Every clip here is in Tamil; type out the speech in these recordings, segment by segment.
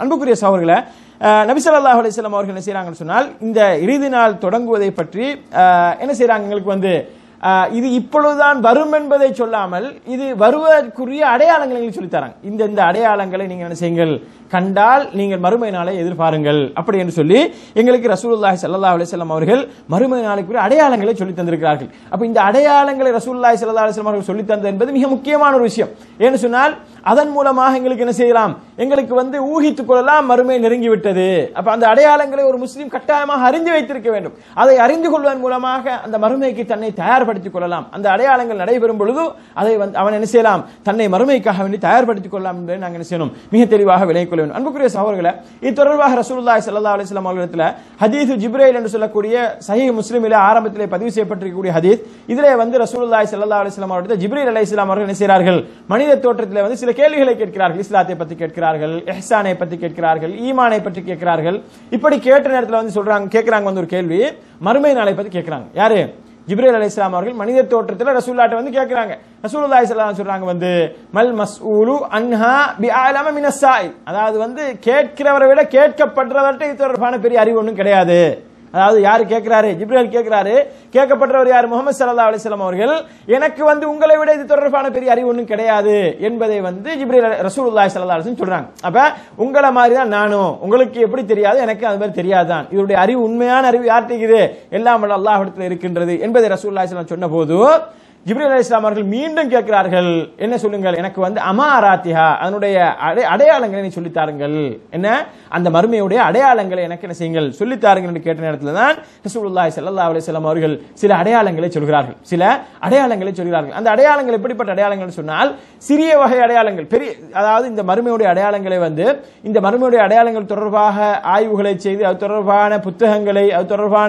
அன்புக்குரிய சகோதரர்களே அஹ், நபி ஸல்லல்லாஹு அலைஹி வஸல்லம் அவர்கள் என்ன செய்றாங்கன்னு சொன்னால் இந்த இறுதி நாள் தொடங்குவதை பற்றி அஹ், என்ன செய்றாங்க எங்களுக்கு வந்து அஹ், இது இப்பொழுதுதான் வரும் என்பதை சொல்லாமல் இது வருவதற்குரிய அடையாளங்களை எங்களுக்கு சொல்லித் தராங்க இந்த இந்த அடையாளங்களை நீங்க என்ன செய்யுங்கள் கண்டால் நீங்கள் மறுமை நாளை எதிர்பாருங்கள் அப்படி என்று சொல்லி எங்களுக்கு ரசூலுல்லாஹி ஸல்லல்லாஹு அலைஹி வஸல்லம் அவர்கள் மறுமை நாளைக்குரிய அடையாளங்களை சொல்லி தந்திருக்கிறார்கள் அப்ப இந்த அடையாளங்களை ரசூலுல்லாஹி ஸல்லல்லாஹு அலைஹி வஸல்லம் அவர்கள் சொல்லி தந்தது என்பது மிக முக்கியமான ஒரு விஷயம் ஏன்னு சொன்னால் அதன் மூலமாக எங்களுக்கு என்ன செய்யலாம் எங்களுக்கு வந்து ஊகித்துக் கொள்ளலாம் மறுமை நெருங்கி விட்டது அப்ப அந்த அடையாளங்களை ஒரு முஸ்லீம் கட்டாயமாக அறிந்து வைத்திருக்க வேண்டும் அதை அறிந்து கொள்வதன் மூலமாக அந்த மறுமைக்கு தன்னை தயார்படுத்திக் கொள்ளலாம் அந்த அடையாளங்கள் நடைபெறும் பொழுது அதை வந்து அவன் என்ன செய்யலாம் தன்னை மறுமைக்காக வேண்டி தயார்படுத்திக் கொள்ளலாம் என்பதை நாங்கள் என்ன செய்யணும் மிக தெளிவாக விளங்கிக் கொள்ள வேண்டும் அன்புக்குரிய சகோதரர்களே இது தொடர்பாக ரசூலுல்லாஹி ஸல்லல்லாஹு அலைஹி வஸல்லம் அவர்களிடத்தில் ஹதீஸ் ஜிப்ரைல் என்று சொல்லக்கூடிய சஹீஹ் முஸ்லிமிலே ஆரம்பத்திலே பதிவு செய்யப்பட்டிருக்கக்கூடிய ஹதீஸ் இதிலே வந்து ரசூலுல்லாஹி ஸல்லல்லாஹு அலைஹி வஸல்லம் அவர்களிடத்தில் ஜிப்ரீல் அலைஹிஸ்ஸலாம் அவர்கள் என்ன செய்கிறார்கள் மனித தோற்றத்திலே வந்து சில கேள்விகளை கேட்கிறார்கள் இஸ்லாத்தை பற்றி கேட்கிறார்கள் இஹ்சானை பற்றி கேட்கிறார்கள் ஈமானை பற்றி கேட்கிறார்கள் இப்படி கேட்ட நேரத்தில் வந்து சொல்றாங்க கேட்கறாங்க வந்து ஒரு கேள்வி மறுமை நாளை பத்தி கேட்கறாங்க யாரு ஜிப்ரீல் அலைஹிஸ்ஸலாம் அவர்கள் மனித தோற்றத்தில் ரசூல்லாட்ட வந்து கேட்கறாங்க ரசூலுல்லாஹி ஸல்லல்லாஹு அலைஹி சொல்றாங்க வந்து மல் மஸ்ஊலு அன்ஹா பி அலம மினஸ் சாயில் அதாவது வந்து கேட்கிறவரை விட கேட்கப்படுறவர்கிட்ட இது தொடர்பான பெரிய அறிவு ஒன்றும் கிடையாது அதாவது யாரு கேட்கிறாரு ஜிப்ரேல் கேட்கிறாரு கேட்கப்பட்டவர் யார் முகமது சல்லா அலிஸ்லாம் அவர்கள் எனக்கு வந்து உங்களை விட இது தொடர்பான பெரிய அறிவு ஒன்றும் கிடையாது என்பதை வந்து ஜிப்ரேல் ரசூலுல்லாஹி ஸல்லல்லாஹு அலைஹி வஸல்லம் சொல்றாங்க அப்ப உங்களை மாதிரி தான் நானும் உங்களுக்கு எப்படி தெரியாது எனக்கு அது மாதிரி தெரியாதான் இதனுடைய அறிவு உண்மையான அறிவு யார்கிட்ட இருக்குது எல்லாம் வல்ல அல்லாஹ்விடத்தில் இருக்கின்றது என்பதை ரசூலுல்லாஹி ஸல்லல்லாஹு அலைஹி வஸல்லம் சொன்னபோது ஜிப்ரீல் அலி இஸ்லாம் அவர்கள் மீண்டும் கேட்கிறார்கள் என்ன சொல்லுங்கள் எனக்கு வந்து அமாராத்திஹா அதனுடைய அடை- அடையாளங்களை நீ சொல்லித் தாருங்கள் என்ன அந்த மறுமையுடைய அடையாளங்களை எனக்கு என்ன செய்யுங்கள் சொல்லித் தாருங்கள் என்று கேட்ட நேரத்தில் தான் ரசூலுல்லாஹி ஸல்லல்லாஹு அலைஹி வஸல்லம் அவர்கள் சில அடையாளங்களை சொல்கிறார்கள் சில அடையாளங்களை சொல்கிறார்கள் அந்த அடையாளங்கள் எப்படிப்பட்ட அடையாளங்கள் சொன்னால் சிறிய வகை அடையாளங்கள் பெரிய அதாவது இந்த மறுமையுடைய அடையாளங்களை வந்து இந்த மறுமையுடைய அடையாளங்கள் தொடர்பாக ஆய்வுகளை செய்து அது தொடர்பான புத்தகங்களை அது தொடர்பான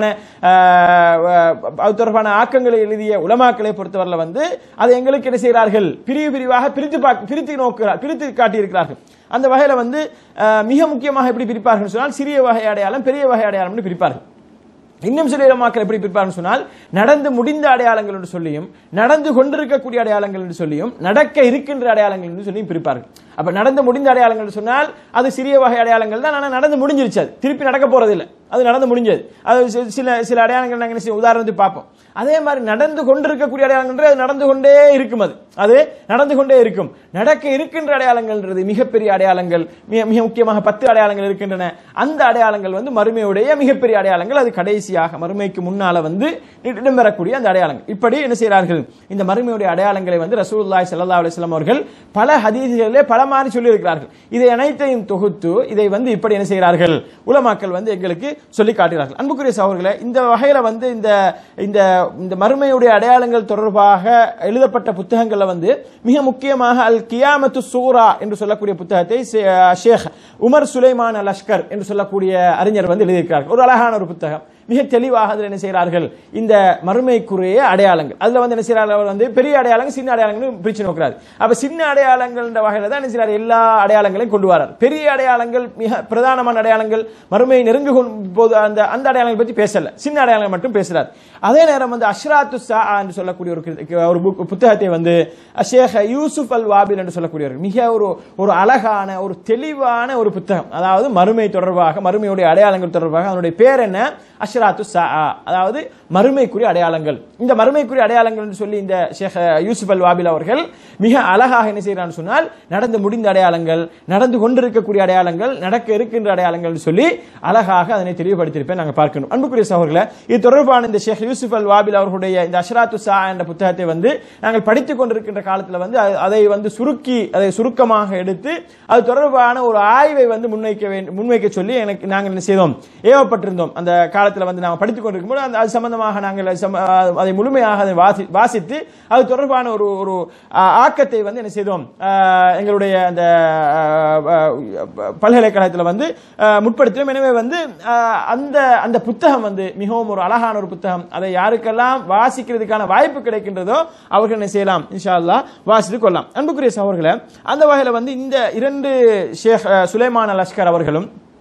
ஆஹ், ஆஹ், அது தொடர்பான ஆக்கங்களை எழுதிய உலமாக்களை பொறுத்தவரையில் வந்து அதை எங்களுக்கு என்ன செய்கிறார்கள் பிரிவு பிரிவாக பிரித்து பார்க்க பிரித்து நோக்கிறார் பிரித்து காட்டியிருக்கிறார்கள் அந்த வகையில வந்து ஆஹ், மிக முக்கியமாக எப்படி பிரிப்பார்கள் சொன்னால் சிறிய வகை அடையாளம் பெரிய வகை அடையாளம் என்று பிரிப்பார்கள் இன்னும் சில இடமாக்கள் எப்படி பிரிப்பார்னு சொன்னால் நடந்து முடிந்த அடையாளங்கள் என்று சொல்லியும் நடந்து கொண்டிருக்கக்கூடிய அடையாளங்கள் என்று சொல்லியும் நடக்க இருக்கின்ற அடையாளங்கள் என்று சொல்லியும் பிரிப்பார்கள் அப்ப நடந்து முடிந்த அடையாளங்கள் என்று சொன்னால் அது சிறிய வகை அடையாளங்கள் தான் ஆனால் நடந்து முடிஞ்சிருச்சு அது திருப்பி நடக்க போறதில்லை அது நடந்து முடிஞ்சது அது சி- சில சில அடையாளங்கள் நாங்கள் என்ன செய்வோம் உதாரணத்துக்கு பார்ப்போம் அதே மாதிரி நடந்து கொண்டிருக்கக்கூடிய அடையாளங்கள் அது நடந்து கொண்டே இருக்கும் அது அது நடந்து கொண்டே இருக்கும் நடக்க இருக்கின்ற அடையாளங்கள்ன்றது மிகப்பெரிய அடையாளங்கள் மிக மிக முக்கியமாக பத்து அடையாளங்கள் இருக்கின்றன அந்த அடையாளங்கள் வந்து மறுமையுடைய மிகப்பெரிய அடையாளங்கள் அது கடைசியாக மறுமைக்கு முன்னால வந்து இடம்பெறக்கூடிய அந்த அடையாளங்கள் இப்படி என்ன செய்கிறார்கள் இந்த மறுமையுடைய அடையாளங்களை வந்து ரசூலுல்லாஹி ஸல்லல்லாஹு அலைஹி வஸல்லம் அவர்கள் பல ஹதீஸ்களிலே பல மாதிரி சொல்லி இருக்கிறார்கள் இதை அனைத்தையும் தொகுத்து இதை வந்து இப்படி என்ன செய்கிறார்கள் உலமாக்கள் வந்து எங்களுக்கு சொல்லி காட்டுகிறார்கள் அன்புக்குரிய சகோதரர்களே இந்த வகையில வந்து இந்த இந்த இந்த மறுமையுடைய அடையாளங்கள் தொடர்பாக எழுதப்பட்ட புத்தகங்கள்ல வந்து மிக முக்கியமாக அல் கியாமத்து சூரா என்று சொல்லக்கூடிய புத்தகத்தை சே- Sheikh Umar Sulaiman Al Ashqar என்று சொல்லக்கூடிய அறிஞர் வந்து எழுதியிருக்கிறார்கள் ஒரு அழகான ஒரு புத்தகம் மிக தெளிவாக அதில் என்ன செய்கிறார்கள் இந்த மறுமைக்குரிய அடையாளங்கள் அதுல வந்து என்ன செய்யறார்கள் அவர் வந்து பெரிய அடையாளங்கள் சின்ன அடையாளங்கள் பிரிச்சு நோக்கிறார் அப்ப சின்ன அடையாளங்கள் என்ற வகையில தான் என்ன செய்றார் எல்லா அடையாளங்களையும் கொண்டு வரார் பெரிய அடையாளங்கள் மிக பிரதானமான அடையாளங்கள் மறுமை நெருங்கு போது அந்த அந்த அடையாளங்களை பற்றி பேசல சின்ன அடையாளங்கள் மட்டும் பேசுறார் அதே நேரம் வந்து அஷ்ராத்து சா என்று சொல்லக்கூடிய ஒரு கிரு- ஒரு புக்- புத்தகத்தை வந்து ஷேக் யூசுப் அல் வாபில் என்று சொல்லக்கூடியவர் மிக ஒரு ஒரு அழகான ஒரு தெளிவான ஒரு புத்தகம் அதாவது மறுமை தொடர்பாக மறுமையுடைய அடையாளங்கள் தொடர்பாக அதனுடைய பேர் என்ன அஷ்ராத்து சா அதாவது மறுமைக்குரிய அடையாளங்கள் இந்த மறுமைக்குரிய அடையாளங்கள் என்று சொல்லி இந்த ஷேக் யூசுப் அல் வாபில் அவர்கள் மிக அழகாக என்ன செய்கிறான்னு சொன்னால் நடந்து முடிந்த அடையாளங்கள் நடந்து கொண்டிருக்கக்கூடிய அடையாளங்கள் நடக்க இருக்கின்ற அடையாளங்கள் என்று சொல்லி அழகாக அதனை தெளிவுபடுத்தியிருப்பேன் நாங்கள் பார்க்கணும் அன்புக்குரிய சகோதரர்களே இது தொடர்பான இந்த ஷேக் யூசுப் அல் வாபில் அவர்களுடைய இந்த அஷ்ராத்து சா என்ற புத்தகத்தை வந்து நாங்கள் படித்துக் கொண்டிருக்கின்ற காலத்தில் வந்து அது- அதை வந்து சுருக்கி அதை சுருக்கமாக எடுத்து அது தொடர்பான ஒரு ஆய்வை வந்து முன்வைக்க வேண்டும் முன்வைக்க சொல்லி எனக்கு நாங்கள் என்ன செய்தோம் ஏவப்பட்டிருந்தோம் அந்த காலத்தில் வந்து நாங்கள் படித்துக் கொண்டிருக்கும் போது அந்த அது சம்பந்தமாக நாங்கள் அது சம்ம- அதை முழுமையாக அதை வாசி வாசித்து அது தொடர்பான ஒரு ஒரு ஆ, ஆக்கத்தை வந்து என்ன செய்தோம் ஆ, எங்களுடைய அந்த ஆ, ஆ, பல்கலைக்கழகத்தில் வந்து ஆ, முற்படுத்தினோம் எனவே வந்து ஆ, அந்த அந்த புத்தகம் வந்து மிகவும் ஒரு அழகான ஒரு புத்தகம் அதை யாருக்கெல்லாம் வாசிக்கிறதுக்கான வாய்ப்பு கிடைக்கின்றதோ அவர்கள் என்ன செய்யலாம் இன்ஷா அல்லாஹ் வாசித்து கொள்ளலாம் அன்புக்குரிய சகோதரர்களே அந்த வகையில் வந்து இந்த இரண்டு ஷேக் அஹ், சுலைமான் அல் அஸ்கர் அவர்களும்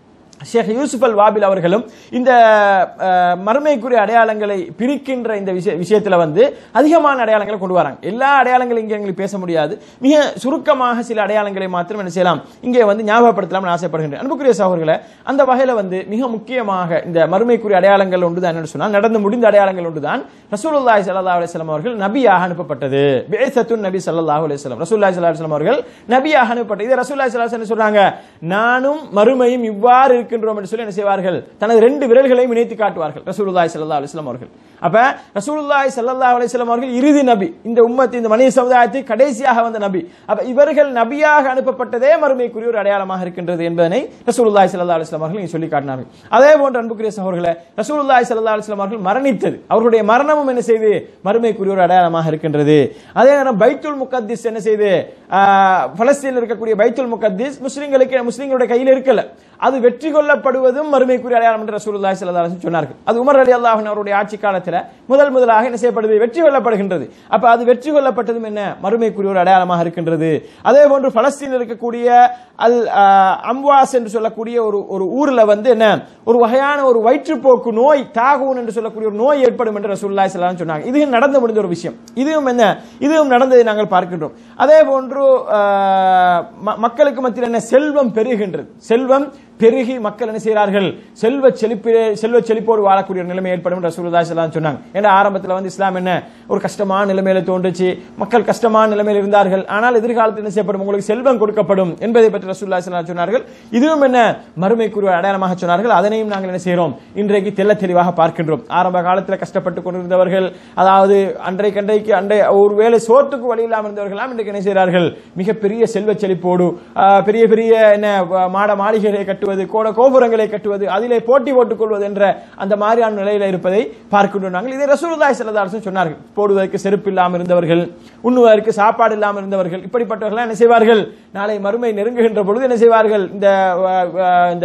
ஷேக் யூசுப் அல் வாபில் அவர்களும் இந்த அஹ், மறுமைக்குரிய அடையாளங்களை பிரிக்கின்ற இந்த விஷய விஷயத்துல வந்து அதிகமான அடையாளங்களை கொண்டு வராங்க எல்லா அடையாளங்களும் இங்கே எங்களுக்கு பேச முடியாது மிக சுருக்கமாக சில அடையாளங்களை மாத்திரம் என்ன செய்யலாம் இங்கே வந்து ஞாபகப்படுத்தலாம் ஆசைப்படுகின்றேன் அன்புக்குரிய சகோதரர்களே அந்த வகையில வந்து மிக முக்கியமாக இந்த மறுமைக்குரிய அடையாளங்கள் ஒன்றுதான் என்னன்னு சொன்னால் நடந்து முடிந்த அடையாளங்கள் ஒன்றுதான் ரசூலுல்லாஹி ஸல்லல்லாஹு அலைஹி வஸல்லம் அவர்கள் நபியாக அனுப்பப்பட்டது பிஅஸத்துன் நபி ஸல்லல்லாஹு அலைஹி வஸல்லம் ரசூலுல்லாஹி ஸல்லல்லாஹு அலைஹி வஸல்லம் அவர்கள் நபியாக அனுப்பப்பட்டது இது ரசூலுல்லாஹி ஸல்லல்லாஹு அலைஹி வஸல்லம் சொல்றாங்க நானும் மறுமையும் இவ்வாறு இருக்கின்றோம் என்று சொல்லி என்ன செய்வார்கள் தனது ரெண்டு விரல்களையும் இணைத்து காட்டுவார்கள் ரசூலுல்லாஹி ஸல்லல்லாஹு அலைஹி வஸல்லம் அவர்கள் அப்ப ரசூலுல்லாஹி ஸல்லல்லாஹு அலைஹி வஸல்லம் அவர்கள் இறுதி நபி இந்த உம்மத்து இந்த மனித சமுதாயத்தை கடைசியாக வந்த நபி அப்ப இவர்கள் நபியாக அனுப்பப்பட்டதே மறுமைக்குரிய ஒரு அடையாளமாக இருக்கின்றது என்பதனை ரசூலுல்லாஹி ஸல்லல்லாஹு அலைஹி வஸல்லம் அவர்கள் இங்கே சொல்லி காட்டினார்கள் அதே போன்று அன்புக்குரிய சகோதரர்களே ரசூலுல்லாஹி ஸல்லல்லாஹு அலைஹி வஸல்லம் அவர்கள் மரணித்தது அவர்களுடைய மரணமும் என்ன செய்து மறுமைக்குரிய ஒரு அடையாளமாக இருக்கின்றது அதே நேரம் பைத்துல் முகத்திஸ் என்ன செய்து ஆஹ், பலஸ்தீனில் இருக்கக்கூடிய பைத்துல் முகத்திஸ் முஸ்லிம்களுக்கு முஸ்லிம்களுடைய கையில் இருக்கல அது வெற்றி கொள்ளப்படுவதும் மறுமைக்குரிய அடையாளம் என்று ரசூலுல்லாஹி ஸல்லல்லாஹு அலைஹி வஸல்லம் சொன்னார்கள் அது உமர் ரலியல்லாஹு அன்ஹு அவருடைய ஆட்சி காலத்தில் முதல் முதலாக என்ன செய்யப்படுது வெற்றி கொள்ளப்படுகின்றது அப்ப அது வெற்றி கொள்ளப்பட்டதும் என்ன மறுமைக்குரிய ஒரு அடையாளமாக இருக்கின்றது அதே போன்று பலஸ்தீனில் இருக்கக்கூடிய அல் ஆஹ், அம்வாஸ் என்று சொல்லக்கூடிய ஒரு ஒரு ஊர்ல வந்து என்ன ஒரு வகையான ஒரு வயிற்றுப்போக்கு நோய் தாகூன் என்று சொல்லக்கூடிய ஒரு நோய் ஏற்படும் என்று ரசூலுல்லாஹி ஸல்லல்லாஹு அலைஹி வஸல்லம் சொன்னாங்க இது நடந்து முடிந்த ஒரு விஷயம் இதுவும் என்ன இதுவும் நடந்ததை நாங்கள் பார்க்கின்றோம் அதே போன்று ஆஹ், ம- மக்களுக்கு மத்தியில் என்ன செல்வம் பெருகின்றது செல்வம் பெருகி மக்கள் என்ன செய்கிறார்கள் செல்வ செழிப்பிலே செல்வ செழிப்போடு வாழக்கூடிய ஒரு நிலைமை ஏற்படும் என்று ரசூலுல்லாஹி ஸல்லல்லாஹு அலைஹி வஸல்லம் சொன்னாங்க ஏன்னா ஆரம்பத்தில் வந்து இஸ்லாம் என்ன ஒரு கஷ்டமான நிலைமையில தோன்றுச்சு மக்கள் கஷ்டமான நிலைமையில் இருந்தார்கள் ஆனால் எதிர்காலத்தில் என்ன செய்யப்படும் உங்களுக்கு செல்வம் கொடுக்கப்படும் என்பதை பற்றி ரசூலுல்லாஹி ஸல்லல்லாஹு அலைஹி வஸல்லம் சொன்னார்கள் இதுவும் என்ன மறுமைக்குரிய அடையாளமாக சொன்னார்கள் அதனையும் நாங்கள் என்ன செய்கிறோம் இன்றைக்கு தெள்ள தெளிவாக பார்க்கின்றோம் ஆரம்ப காலத்தில் கஷ்டப்பட்டு கொண்டிருந்தவர்கள் அதாவது அன்றைக்கு அன்றைக்கு அன்றை ஒருவேளை சோற்றுக்கு வழி இல்லாமல் இருந்தவர்களாம் இன்றைக்கு என்ன செய்கிறார்கள் மிகப்பெரிய செல்வ செழிப்போடு ஆஹ், பெரிய பெரிய என்ன வ- மாட மாளிகைகளை கட்டுவது கோட கோபுரங்களை கட்டுவது அதிலே போட்டி போட்டுக் கொள்வது என்ற அந்த மாதிரியான நிலையில இருப்பதை பார்க்கின்றோம் நாங்கள் இதை ரசூலுல்லாஹி ஸல்லல்லாஹு அலைஹி வஸல்லம் சொன்னார்கள் போடுவதற்கு செருப்பு இல்லாமல் இருந்தவர்கள் உண்ணுவதற்கு சாப்பாடு இல்லாமல் இருந்தவர்கள் இப்படிப்பட்டவர்கள் என்ன செய்வார்கள் நாளை மறுமை நெருங்குகின்ற பொழுது என்ன செய்வார்கள் இந்த அஹ், அஹ், இந்த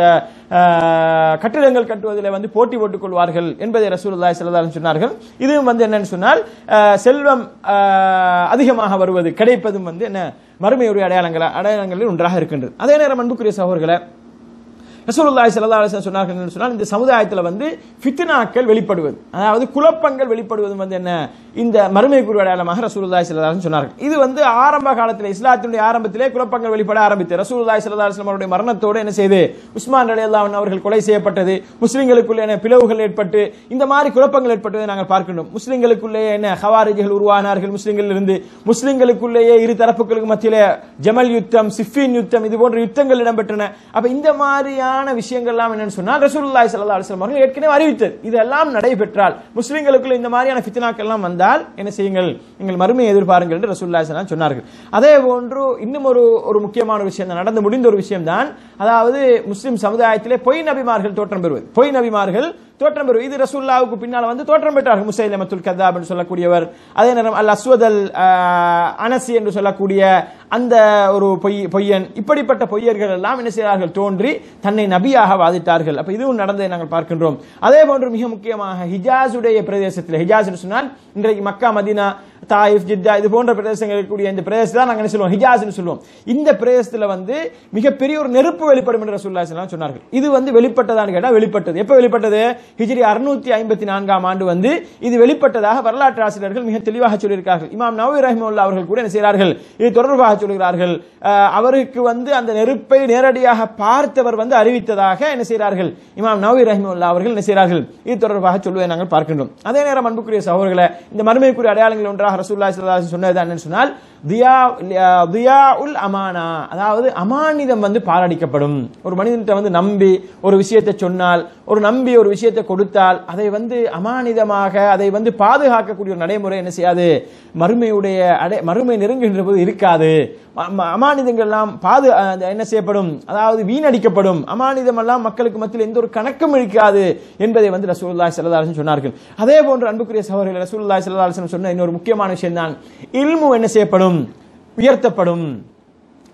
அஹ், கட்டிடங்கள் கட்டுவதில் வந்து போட்டி போட்டுக் கொள்வார்கள் என்பதை ரசூலுல்லாஹி ஸல்லல்லாஹு அலைஹி வஸல்லம் சொன்னார்கள் இதுவும் வந்து என்னன்னு சொன்னால் அஹ், செல்வம் அஹ், அதிகமாக வருவது கிடைப்பதும் வந்து என்ன மறுமையுடைய அடையாளங்கள் அடையாளங்களில் ஒன்றாக இருக்கின்றது அதே நேரம் அன்புக்குரிய சகோதரர்களை ரசூலுல்லாஹி ஸல்லல்லாஹு அலைஹி வஸல்லம் சொன்னார்கள் என்று சொன்னால் இந்த சமுதாயத்தில் வந்து ஃபித்னாக்கள் வெளிப்படுவது அதாவது குழப்பங்கள் வெளிப்படுவது வந்து என்ன இந்த மறுமை குரு அடையாளமாக ரசூலுல்லாஹி ஸல்லல்லாஹு அலைஹி வஸல்லம் சொன்னார்கள் இது வந்து ஆரம்ப காலத்தில் இஸ்லாத்தினுடைய ஆரம்பத்திலே குழப்பங்கள் வெளிப்பட ஆரம்பித்து ரசூலுல்லாஹி ஸல்லல்லாஹு அலைஹி வஸல்லம் அவருடைய மரணத்தோடு என்ன செய்து உஸ்மான் ரலியல்லாஹு அன்ஹு அவர்கள் கொலை செய்யப்பட்டது முஸ்லிம்களுக்குள்ளே என்ன பிளவுகள் ஏற்பட்டு இந்த மாதிரி குழப்பங்கள் ஏற்பட்டதை நாங்கள் பார்க்கின்றோம் முஸ்லிம்களுக்குள்ளேயே என்ன ஹவாரிஜிகள் உருவானார்கள் முஸ்லிம்களில் இருந்து முஸ்லிம்களுக்குள்ளேயே இரு தரப்புகளுக்கு மத்தியிலே ஜமல் யுத்தம் சிஃபின் யுத்தம் இது போன்ற யுத்தங்கள் இடம்பெற்றன அப்ப இந்த மாதிரியான விஷயங்கள் எல்லாம் என்னன்னு சொன்னால் ரசூலுல்லாஹி ஸல்லல்லாஹு அலைஹி வஸல்லம் அவர்கள் ஏற்கனவே அறிவித்தது இதெல்லாம் நடைபெற்றால் முஸ்லிம்களுக்குள்ள இந்த மாதிரியான ஃபித்னாக்கள் எல்லாம் வந்தால் என்ன செய்யுங்கள் நீங்கள் மறுமையை எதிர்பாருங்கள் என்று ரசூலுல்லாஹி ஸல்லல்லாஹு அலைஹி வஸல்லம் சொன்னார்கள் அதே போன்று இன்னும் ஒரு ஒரு முக்கியமான ஒரு விஷயம் தான் நடந்து முடிந்த ஒரு விஷயம் தான் அதாவது முஸ்லிம் சமுதாயத்திலே பொய் நபிமார்கள் தோற்றம் பெறுவது பொய் நபிமார்கள் தோற்றம் பெறுவது இது ரசூல்லாவுக்கு பின்னால வந்து தோற்றம் பெற்றார்கள் முசைலமத்துல் கதாப் என்று சொல்லக்கூடியவர் அதே நேரம் அல் அஸ்வத் அல் ஆஹ், அனசி என்று சொல்லக்கூடிய அந்த ஒரு பொய் பொய்யன் இப்படிப்பட்ட பொய்யர்கள் எல்லாம் என்ன செய்தார்கள் தோன்றி தன்னை நபியாக வாதிட்டார்கள் அப்ப இதுவும் நடந்ததை நாங்கள் பார்க்கின்றோம் அதே போன்று மிக முக்கியமாக ஹிஜாஸுடைய பிரதேசத்தில் ஹிஜாஸ் என்று சொன்னால் இன்றைக்கு மக்கா மதீனா தாயிஃப் ஜித்தா இது போன்ற பிரதேசங்கள் இருக்கக்கூடிய இந்த பிரதேசத்தை தான் நாங்கள் என்ன சொல்லுவோம் ஹிஜாஸ்னு சொல்லுவோம் இந்த பிரதேசத்தில் வந்து மிகப்பெரிய ஒரு நெருப்பு வெளிப்படும் என்று ரசூல்லா ஸல்லல்லாஹு சொன்னார்கள் இது வந்து வெளிப்பட்டதான்னு கேட்டால் வெளிப்பட்டது எப்போ வெளிப்பட்டது ஹிஜ்ரி அறுநூத்தி ஐம்பத்தி நான்காம் ஆண்டு வந்து இது வெளிப்பட்டதாக வரலாற்று ஆசிரியர்கள் மிக தெளிவாக சொல்லியிருக்கார்கள் இமாம் நவீ ரஹிமுல்லா அவர்கள் கூட என்ன செய்கிறார்கள் இது தொடர்பாக சொல்கிறார்கள் அஹ், அவருக்கு வந்து அந்த நெருப்பை நேரடியாக பார்த்தவர் வந்து அறிவித்ததாக என்ன செய்கிறார்கள் இமாம் நவீ ரஹிமுல்லா அவர்கள் என்ன செய்கிறார்கள் இது தொடர்பாக சொல்வதை நாங்கள் பார்க்கின்றோம் அதே நேரம் அன்புக்குரிய சகோதரர்களை இந்த மறுமைக்குரிய அடையாளங்கள் ஒன்றாக ரசூல்லா ஸல்லல்லாஹு அலைஹி சொன்னது என்னன்னு சொன்னால் தியா தியா உல் அமானா அதாவது அமானிதம் வந்து பாலடிக்கப்படும் ஒரு மனிதன்கிட்ட வந்து நம்பி ஒரு விஷயத்தை சொன்னால் ஒரு நம்பி ஒரு விஷயத்தை கொடுத்தால் அதை வந்து அமானிதமாக அதை வந்து பாதுகாக்கக்கூடிய ஒரு நடைமுறை என்ன செய்யாது மறுமையுடைய அடை மறுமை நெருங்குகின்ற போது இருக்காது ம- ம- அமானிதங்கள் எல்லாம் பாது அந்த என்ன செய்யப்படும் அதாவது வீணடிக்கப்படும் அமானிதம் எல்லாம் மக்களுக்கு மத்தியில் எந்த ஒரு கணக்கும் இருக்காது என்பதை வந்து ரசூலுல்லாஹி ஸல்லல்லாஹு அலைஹி வஸல்லம் சொன்னார்கள் அதே போன்று அன்புக்குரிய சகோதரர்கள் ரசூலுல்லாஹி ஸல்லல்லாஹு அலைஹி வஸல்லம் சொன்ன இன்னொரு முக்கியமான விஷயம் தான் இல்மு என்ன செய்யப்படும் உயர்த்தப்படும்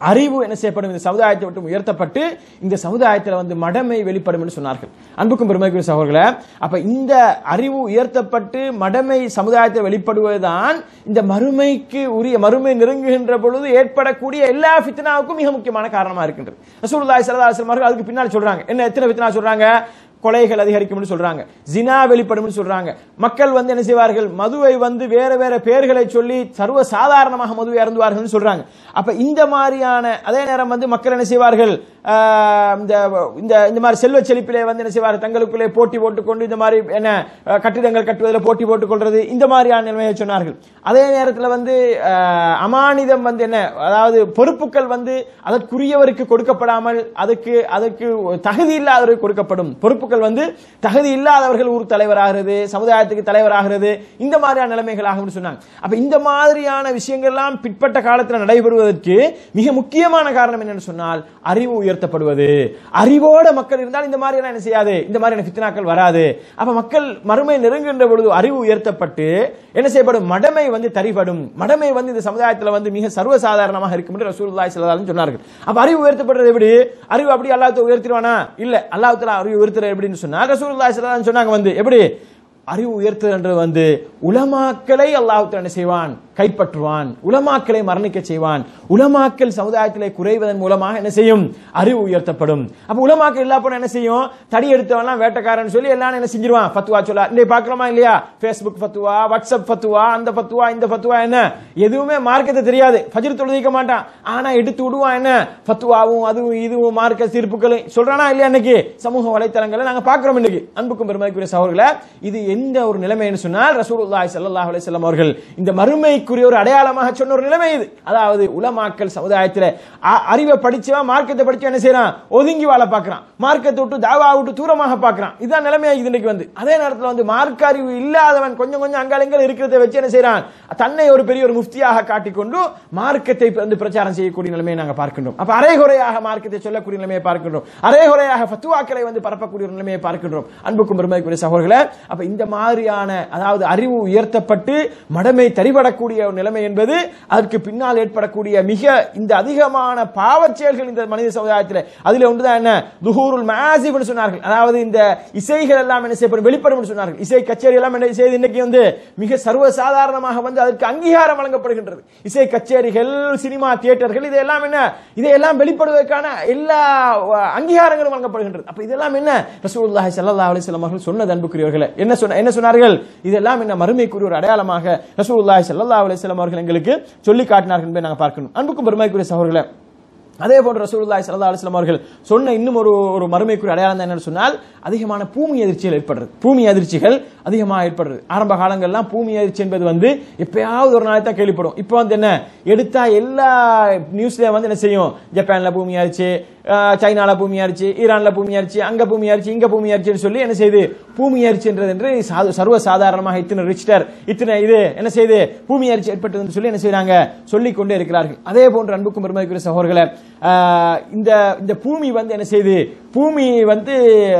அறிவு என்ன செய்யப்படும் இந்த சமுதாயத்தை விட்டு உயர்த்தப்பட்டு இந்த சமுதாயத்தில் வந்து மடமை வெளிப்படும் என்று சொன்னார்கள் அன்புக்கும் பெருமைக்குரிய சகோதரர்களே அப்ப இந்த அறிவு உயர்த்தப்பட்டு மடமை சமுதாயத்தில் வெளிப்படுவதுதான் இந்த மறுமைக்கு உரிய மறுமை நெருங்குகின்ற பொழுது ஏற்படக்கூடிய எல்லா ஃபித்னாவுக்கும் மிக முக்கியமான காரணமா இருக்கின்றது ரசூலுல்லாஹி ஸல்லல்லாஹு அலைஹி வஸல்லம் அவர்கள் அதுக்கு பின்னால் சொல்றாங்க என்ன எத்தனை ஃபித்னா சொல்றாங்க கொலைகள் அதிகரிக்கும்னு சொல்றாங்க ஜினா வெளிப்படும்னு சொல்றாங்க மக்கள் வந்து என்ன செய்வார்கள் மதுவை வந்து வேற வேற பெயர்களை சொல்லி சர்வ சாதாரணமாக மதுவை அருந்துவார்கள் சொல்றாங்க அப்ப இந்த மாதிரியான அதே நேரம் வந்து மக்கள் என்ன செய்வார்கள் ஆஹ், இந்த இந்த இந்த மாதிரி செல்வ செழிப்பிலே வந்து என்ன செய்வார்கள் தங்களுக்குள்ளே போட்டி போட்டுக்கொண்டு இந்த மாதிரி என்ன அஹ், கட்டிடங்கள் கட்டுவதில் போட்டி போட்டுக் கொள்றது இந்த மாதிரியான நிலைமையை சொன்னார்கள் அதே நேரத்தில் வந்து ஆஹ், அமானிதம் வந்து என்ன அதாவது பொறுப்புகள் வந்து அதற்குரியவருக்கு கொடுக்கப்படாமல் அதுக்கு அதுக்கு தகுதி இல்லாதவருக்கு கொடுக்கப்படும் பொறுப்புகள் வந்து தகுதி இல்லாதவர்கள் ஊர் தலைவராகிறது சமுதாயத்துக்கு தலைவராகிறது இந்த மாதிரியான நிலைமைகள் ஆகும்னு சொன்னாங்க அப்ப இந்த மாதிரியான விஷயங்கள்லாம் பிற்பட்ட காலத்தில் நடைபெறுவதற்கு மிக முக்கியமான காரணம் என்னன்னு சொன்னால் அறிவு உயர்த்தப்படுவது அறிவோட மக்கள் இருந்தால் இந்த மாதிரியான என்ன செய்யாது இந்த மாதிரியான ஃபித்னாக்கள் வராது அப்ப மக்கள் மறுமை நெருங்குகின்ற பொழுது அறிவு உயர்த்தப்பட்டு என்ன செய்யப்படும் மடமை வந்து தரிபடும் மடமை வந்து இந்த சமுதாயத்தில் வந்து மிக சர்வசாதாரணமாக இருக்கும் என்று ரசூலுல்லாஹி ஸல்லல்லாஹு அலைஹி சொன்னார்கள் அப்ப அறிவு உயர்த்தப்படுறது எப்படி அறிவு அப்படி அல்லாஹ் உயர்த்திடுவானா இல்ல அல்லாஹ் தஆலா அறிவு உயர்த்துறது எப்படின்னு சொன்னா ரசூலுல்லாஹி ஸல்லல்லாஹு அலைஹி சொன்னாங்க வந்து எப்படி அறிவு உயர்த்துறது வந்து உலமாக்களை அல்லாஹ் தஆலா என்ன செய்வான் கைப்பற்றுவான் உலமாக்களை மரணிக்க செய்வான் உலமாக்கல் சமுதாயத்திலே குறைவதன் மூலமாக என்ன செய்யும் அறிவு உயர்த்தப்படும் அப்ப உலமாக்கள் இல்லா போனா என்ன செய்யும் தடி எடுத்தவன்லாம் வேட்டக்காரன் சொல்லி எல்லாம் என்ன செஞ்சிருவான் ஃபத்துவா சொல்ல இன்னைக்கு பார்க்கலாமா இல்லையா ஃபேஸ்புக் ஃபத்துவா வாட்ஸ்அப் ஃபத்துவா அந்த ஃபத்துவா இந்த ஃபத்துவா என்ன எதுவுமே மார்க்கத்தை தெரியாது ஃபஜ்ர் தொழுதிக்க மாட்டான் ஆனா எடுத்து விடுவான் என்ன ஃபத்துவாவும் அதுவும் இதுவும் மார்க்க தீர்ப்புகளும் சொல்றானா இல்லையா இன்னைக்கு சமூக வலைத்தளங்களை நாங்க பார்க்கிறோம் இன்னைக்கு அன்புக்கும் பெருமைக்குரிய சகோதரர்களே இது எந்த ஒரு நிலைமைன்னு சொன்னால் ரசூலுல்லாஹி ஸல்லல்லாஹு அலைஹி வஸல்லம் அவர்கள் இந்த மறுமைக்குரிய ஒரு அடையாளமாக சொன்ன ஒரு நிலைமை இது அதாவது உலமாக்கல் சமுதாயத்தில் அ- அறிவை படிச்சவன் மார்க்கத்தை படிச்சவன் என்ன செய்யறான் ஒதுங்கி வாழ பார்க்கறான் மார்க்கத்தை விட்டு தாவா விட்டு தூரமாக பார்க்கறான் இதான் நிலைமையா இது இன்னைக்கு வந்து அதே நேரத்தில் வந்து மார்க்க அறிவு இல்லாதவன் கொஞ்சம் கொஞ்சம் அங்காலங்கள் இருக்கிறத வச்சு என்ன செய்யறான் தன்னை ஒரு பெரிய ஒரு முஃப்தியாக காட்டிக்கொண்டு மார்க்கத்தை வந்து பிரச்சாரம் செய்யக்கூடிய நிலைமையை நாங்கள் பார்க்கின்றோம் அப்ப அரைகுறையாக மார்க்கத்தை சொல்லக்கூடிய நிலைமையை பார்க்கின்றோம் அரைகுறையாக ஃபத்துவாக்களை வந்து பரப்பக்கூடிய ஒரு நிலைமையை பார்க்கின்றோம் அன்புக்கும் பெருமைக்குரிய சகோதரர்களே அப்ப இந்த மாதிரியான அதாவது அறிவு உயர்த்தப்பட்டு மடமை தரிபடக்கூடிய ஒரு நிலைமை என்பது அதற்கு பின்னால் ஏற்படக்கூடிய மிக இந்த அதிகமான பாவச் செயல்கள் இந்த மனித சமுதாயத்தில் அதுல ஒன்றுதான் என்ன துஹூருல் மாசிப்னு சொன்னார்கள் அதாவது இந்த இசைகள் எல்லாம் என்ன செய்யப்படும் வெளிப்படும் சொன்னார்கள் இசை கச்சேரி எல்லாம் என்ன செய்து இன்னைக்கு வந்து மிக சர்வசாதாரணமாக வந்து அதற்கு அங்கீகாரம் வழங்கப்படுகின்றது இசை கச்சேரிகள் சினிமா தியேட்டர்கள் இதெல்லாம் என்ன இதையெல்லாம் வெளிப்படுவதற்கான எல்லா அஹ், அங்கீகாரங்களும் வழங்கப்படுகின்றது அப்ப இதெல்லாம் என்ன ரசூலுல்லாஹி ஸல்லல்லாஹு அலைஹி வஸல்லம் அவர்கள் சொன்னது அன்புக்குரியவர்களே என்ன சொன்ன என்ன சொன்னார்கள் இதெல்லாம் என்ன மறுமைக்குரிய ஒரு அடையாளமாக ரசூலுல்லாஹி ஸல்லல்லாஹு அலைஹி வஸல்லம் அவர்கள் எங்களுக்கு சொல்லி காட்டினார்கள் என்பதை நாங்கள் பார்க்கணும் அன்புக்கும் பெருமைக்குரிய சகோதரர்களே அதே போன்று ரசூலுல்லாஹி ஸல்லல்லாஹு அலைஹி வஸல்லம் அவர்கள் சொன்ன இன்னும் ஒரு ஒரு மறுமைக்குரிய அடையாளம் தான் என்னன்னு சொன்னால் அதிகமான பூமி அதிர்ச்சிகள் ஏற்படுறது பூமி அதிர்ச்சிகள் அதிகமாக ஏற்படுறது ஆரம்ப காலங்கள்லாம் பூமி அதிர்ச்சி என்பது வந்து எப்பயாவது ஒரு நாளைக்கு தான் கேள்விப்படும் இப்போ வந்து என்ன எடுத்தா எல்லா நியூஸ்ல வந்து என்ன செய்யும் ஜப்பான்ல பூமி அதிர்ச்சி அஹ், சைனால பூமி அரிச்சு ஈரான்ல பூமி அரிச்சு அங்க பூமி அரிச்சு இங்க பூமி அரிச்சுன்னு சொல்லி என்ன செய்யுது பூமி அரிச்சுன்றது என்று சாது- சர்வ சாதாரணமாக இத்தனை ரிச்சிட்டர் இத்தனை இது என்ன செய்யுது பூமி அரிச்சு ஏற்பட்டதுன்னு சொல்லி என்ன செய்றாங்க சொல்லிக் கொண்டே இருக்கிறார்கள் அதே போன்று அன்புக்கும் பெருமைக்குரிய சகோதரர்களே ஆஹ், இந்த இந்த பூமி வந்து என்ன செய்யுது பூமி வந்து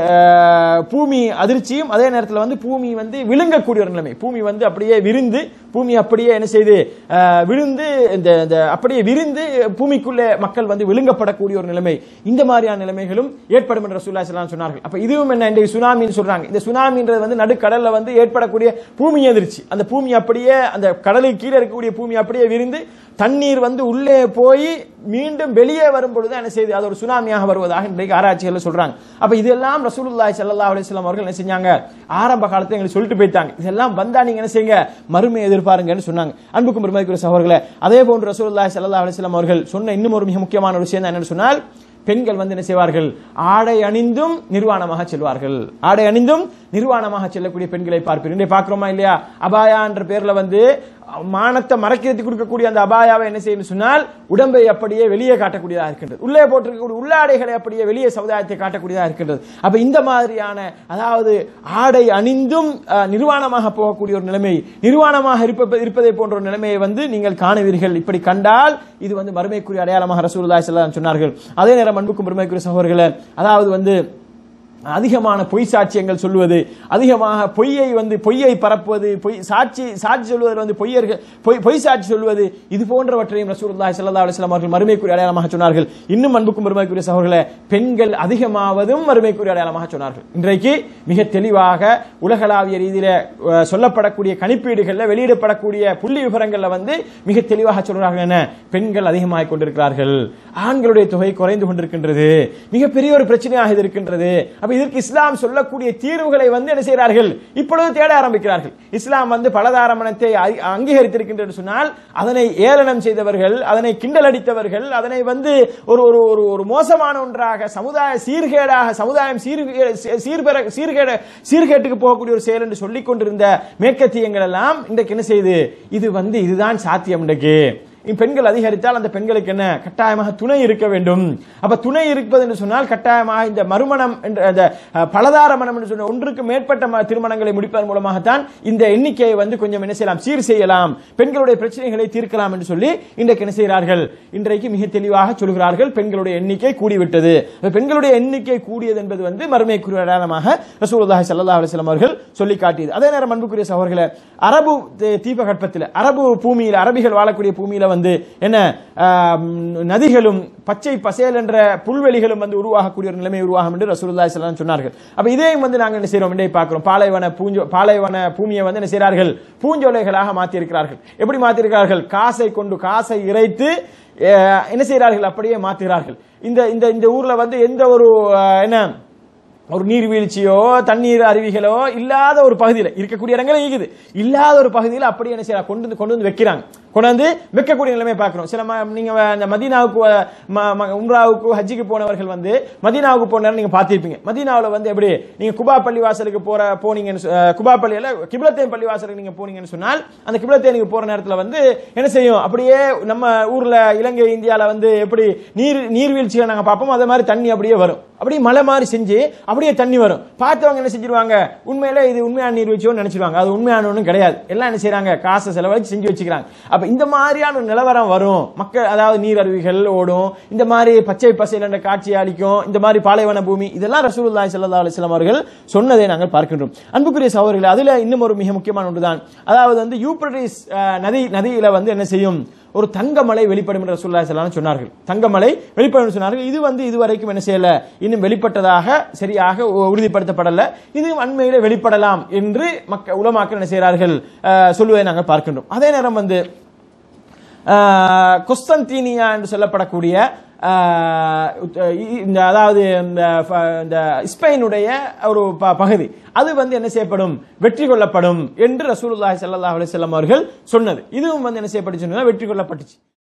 ஆஹ், பூமி அதிர்ச்சியும் அதே நேரத்தில் வந்து பூமி வந்து விழுங்கக்கூடிய ஒரு நிலைமை பூமி வந்து அப்படியே விரிந்து பூமி அப்படியே என்ன செய்து ஆஹ், விழுந்து இந்த இந்த அப்படியே விரிந்து பூமிக்குள்ளே மக்கள் வந்து விழுங்கப்படக்கூடிய ஒரு நிலைமை இந்த மாதிரியான நிலைமைகளும் ஏற்படும் என்று ரசூலுல்லாஹி ஸல்லல்லாஹு அலைஹி வஸல்லம் சொன்னார்கள் அப்ப இதுவும் என்ன இந்த சுனாமின்னு சொல்றாங்க இந்த சுனாமின்றது வந்து நடுக்கடல்ல வந்து ஏற்படக்கூடிய பூமி எதிர்ச்சி அந்த பூமி அப்படியே அந்த கடலுக்கு கீழே இருக்கக்கூடிய பூமி அப்படியே விரிந்து தண்ணீர் வந்து உள்ளே போய் மீண்டும் வெளியே வரும் பொழுது என்ன செய்யுது அது ஒரு சுனாமியாக வருவதாக இன்றைக்கு ஆராய்ச்சிகள் சொல்றாங்க அப்ப இதெல்லாம் ரசூலுல்லாஹி ஸல்லல்லாஹு அலைஹி வஸல்லம் அவர்கள் என்ன செஞ்சாங்க ஆரம்ப காலத்துல எங்களுக்கு சொல்லிட்டு போயிட்டாங்க இதெல்லாம் வந்தா நீங்க என்ன செய்யுங்க மறுமை எதிர்பாருங்கன்னு சொன்னாங்க அன்புக்கும் பெருமைக்குரிய சகோதரர்களே அதே போன்று ரசூலுல்லாஹி ஸல்லல்லாஹு அலைஹி வஸல்லம் அவர்கள் சொன்ன இன்னும் ஒரு மிக முக்கியமான ஒரு விஷயம் தான் என்னன்னு சொன்னால் பெண்கள் வந்து என்ன செய்வார்கள் ஆடை அணிந்தும் நிர்வாணமாக செல்வார்கள் ஆடை அணிந்தும் நிர்வாணமாக செல்லக்கூடிய பெண்களை பார்ப்பீர்கள் இன்றைய பார்க்கிறோமா இல்லையா அபாயா என்ற பேர்ல வந்து மானத்தை மறைக்கிறதுக்கு கொடுக்கக்கூடிய அந்த அபாயாவை என்ன செய்யணும் சொன்னால் உடம்பை அப்படியே வெளியே காட்டக்கூடியதாக இருக்கின்றது உள்ளே போட்டிருக்கக்கூடிய உள்ளாடைகளை அப்படியே வெளியே சமுதாயத்தை காட்டக்கூடியதாக இருக்கின்றது அப்ப இந்த மாதிரியான அதாவது ஆடை அணிந்தும் அஹ், நிர்வாணமாக போகக்கூடிய ஒரு நிலைமை நிர்வாணமாக இருப்ப இருப்பதை போன்ற ஒரு நிலைமையை வந்து நீங்கள் காணுவீர்கள் இப்படி கண்டால் இது வந்து மறுமைக்குரிய அடையாளமாக ரசூலுல்லாஹி ஸல்லல்லாஹு அலைஹி வஸல்லம் சொன்னார்கள் அதே நேரம் அன்புக்கும் பெருமைக்குரிய சகோதரர்களே அதாவது வந்து அதிகமான பொய் சாட்சியங்கள் சொல்லுவது அதிகமாக பொய்யை வந்து பொய்யை பரப்புவது பொய் சாட்சி சாட்சி சொல்வதில் வந்து பொய்யர்கள் பொய் பொய் சாட்சி சொல்வது இது போன்றவற்றையும் ரசூலுல்லாஹி ஸல்லல்லாஹு அலைஹி வஸல்லம் அவர்கள் மறுமைக்குரிய அடையாளமாக சொன்னார்கள் இன்னும் அன்புக்கும் மறுமைக்குரிய சகோதரர்களே பெண்கள் அதிகமாவதும் மறுமைக்குரிய அடையாளமாக சொன்னார்கள் இன்றைக்கு மிக தெளிவாக உலகளாவிய ரீதியில அஹ், சொல்லப்படக்கூடிய கணிப்பீடுகளில் வெளியிடப்படக்கூடிய புள்ளி விவரங்கள்ல வந்து மிக தெளிவாக சொல்றார்கள் என்ன பெண்கள் அதிகமாகிக் கொண்டிருக்கிறார்கள் ஆண்களுடைய தொகை குறைந்து கொண்டிருக்கின்றது மிகப்பெரிய ஒரு பிரச்சனையாக இது இருக்கின்றது அப்ப இதற்கு இஸ்லாம் சொல்லக்கூடிய தீர்வுகளை வந்து என்ன செய்கிறார்கள் இப்பொழுது தேட ஆரம்பிக்கிறார்கள் இஸ்லாம் வந்து பலதாரமணத்தை அ- அங்கீகரித்திருக்கின்றது என்று சொன்னால் அதனை ஏளனம் செய்தவர்கள் அதனை கிண்டல் அடித்தவர்கள் அதனை வந்து ஒரு ஒரு ஒரு ஒரு மோசமான ஒன்றாக சமுதாய சீர்கேடாக சமுதாயம் சீர்கே சீர்பெற சீர்கேட சீர்கேட்டுக்கு போகக்கூடிய ஒரு செயல் என்று சொல்லிக் கொண்டிருந்த மேற்கத்தியங்கள் எல்லாம் இன்றைக்கு என்ன செய்யுது இது வந்து இதுதான் சாத்தியம் இன்றைக்கு இம் பெண்கள் அதிகரித்தால் அந்த பெண்களுக்கு என்ன கட்டாயமாக துணை இருக்க வேண்டும் அப்ப துணை இருப்பது என்று சொன்னால் கட்டாயமாக இந்த மறுமணம் என்ற அந்த அஹ், பலதார மனம் என்று சொன்ன ஒன்றுக்கு மேற்பட்ட ம- திருமணங்களை முடிப்பதன் மூலமாகத்தான் இந்த எண்ணிக்கையை வந்து கொஞ்சம் என்ன செய்யலாம் சீர் செய்யலாம் பெண்களுடைய பிரச்சனைகளை தீர்க்கலாம் என்று சொல்லி இன்றைக்கு என்ன செய்கிறார்கள் இன்றைக்கு மிக தெளிவாக சொல்கிறார்கள் பெண்களுடைய எண்ணிக்கை கூடிவிட்டது அப்ப பெண்களுடைய எண்ணிக்கை கூடியது என்பது வந்து மறுமைக்குரிய அடையாளமாக ரசூலுல்லாஹி ஸல்லல்லாஹு அலைஹி வஸல்லம் அவர்கள் சொல்லி காட்டியது அதே நேரம் அன்புக்குரிய சகோதரர்களே அரபு தீ- தீபகற்பத்தில் அரபு பூமியில் அரபிகள் வாழக்கூடிய பூமியில வந்து என்ன ஆம், நதிகளும் பச்சை பசேல் என்ற புல்வெளிகளும் வந்து உருவாகக்கூடிய ஒரு நிலைமை உருவாகும் என்று ரசூலுல்லாஹி ஸல்லல்லாஹு அலைஹி வஸல்லம் சொன்னார்கள் அப்ப இதையும் வந்து நாங்கள் என்ன செய்றோம் இன்றைக்கு பார்க்கிறோம் பாலைவன பூஞ்சோ பாலைவன பூமியை வந்து என்ன செய்கிறார்கள் பூஞ்சோலைகளாக மாற்றி இருக்கிறார்கள் எப்படி மாற்றிருக்கிறார்கள் காசை கொண்டு காசை இறைத்து அஹ், என்ன செய்கிறார்கள் அப்படியே மாற்றுகிறார்கள் இந்த இந்த இந்த ஊர்ல வந்து எந்த ஒரு அஹ், என்ன ஒரு நீர்வீழ்ச்சியோ தண்ணீர் அருவிகளோ இல்லாத ஒரு பகுதியில் இருக்கக்கூடிய இடங்களும் இருக்குது இல்லாத ஒரு பகுதியில் அப்படியே என்ன செய்யலாம் கொண்டு வந்து கொண்டு வந்து வைக்கிறாங்க கொண்டு வந்து வைக்கக்கூடிய நிலைமை பார்க்கிறோம் சில ம- நீங்க வ- இந்த மதீனாவுக்கு வ- ம- ம- உம்ராவுக்கு ஹஜ்ஜிக்கு போனவர்கள் வந்து மதீனாவுக்கு போன நேரம் நீங்க பார்த்திருப்பீங்க மதீனாவுல வந்து எப்படி நீங்க குபா பள்ளிவாசலுக்கு போற போனீங்கன்னு சொ- அஹ், குபா பள்ளியில கிப்லத்தேன் பள்ளிவாசலுக்கு நீங்க போனீங்கன்னு சொன்னால் அந்த கிப்லத்தேன் நீங்க போற நேரத்துல வந்து என்ன செய்யும் அப்படியே நம்ம ஊர்ல இலங்கை இந்தியால வந்து எப்படி நீர் நீர்வீழ்ச்சிகளை நாங்க பார்ப்போம் அதே மாதிரி தண்ணி அப்படியே வரும் அப்படியே மலை மாதிரி செஞ்சு அப்படியே தண்ணி வரும் பார்த்தவங்க என்ன செஞ்சிருவாங்க உண்மையில இது உண்மையான நீர்வீழ்ச்சியோன்னு நினைச்சிருவாங்க அது உண்மையான ஒன்றும் கிடையாது எல்லாம் என்ன செய்றாங்க காசை செலவழிச்சு செஞ்சு வச்சுக்கிறாங்க அப்ப இந்த மாதிரியான ஒரு நிலவரம் வரும் மக்கள் அதாவது நீர் அருவிகள் ஓடும் இந்த மாதிரி பச்சை பசையில் என்ற காட்சியை அளிக்கும் இந்த மாதிரி பாலைவன பூமி இதெல்லாம் ரசூலுல்லாஹி ஸல்லல்லாஹு அலைஹி வஸல்லம் அவர்கள் சொன்னதை நாங்கள் பார்க்கின்றோம் அன்புக்குரிய சகோதரர்களே அதுல இன்னும் ஒரு மிக முக்கியமான ஒன்றுதான் அதாவது வந்து யூப்ரடிஸ் அஹ், நதி நதியில வந்து என்ன செய்யும் ஒரு தங்கமலை வெளிப்படும் என்று ரசூலுல்லாஹி ஸல்லல்லாஹு அலைஹி வஸல்லம் சொன்னார்கள் தங்கமலை வெளிப்படும் என்று சொன்னார்கள் இது வந்து இதுவரைக்கும் என்ன செய்யல இன்னும் வெளிப்பட்டதாக சரியாக உ- உறுதிப்படுத்தப்படல இது அண்மையிலே வெளிப்படலாம் என்று மக்க உலமாக்கள் என்ன செய்கிறார்கள் அஹ், சொல்லுவதை நாங்கள் பார்க்கின்றோம் அதே நேரம் வந்து ஆஹ், கொஸ்தந்தீனியா என்று சொல்லப்படக்கூடிய ஆஹ், இ- இந்த அதாவது இந்த ஃப- இந்த ஸ்பெயினுடைய ஒரு ப- பகுதி அது வந்து என்ன செய்யப்படும் வெற்றி கொள்ளப்படும் என்று ரசூலுல்லாஹி ஸல்லல்லாஹு அலைஹி வஸல்லம் அவர்கள் சொன்னது இதுவும் வந்து என்ன செய்யப்பட்டுச்சுன்னா வெற்றி கொள்ளப்பட்டுச்சு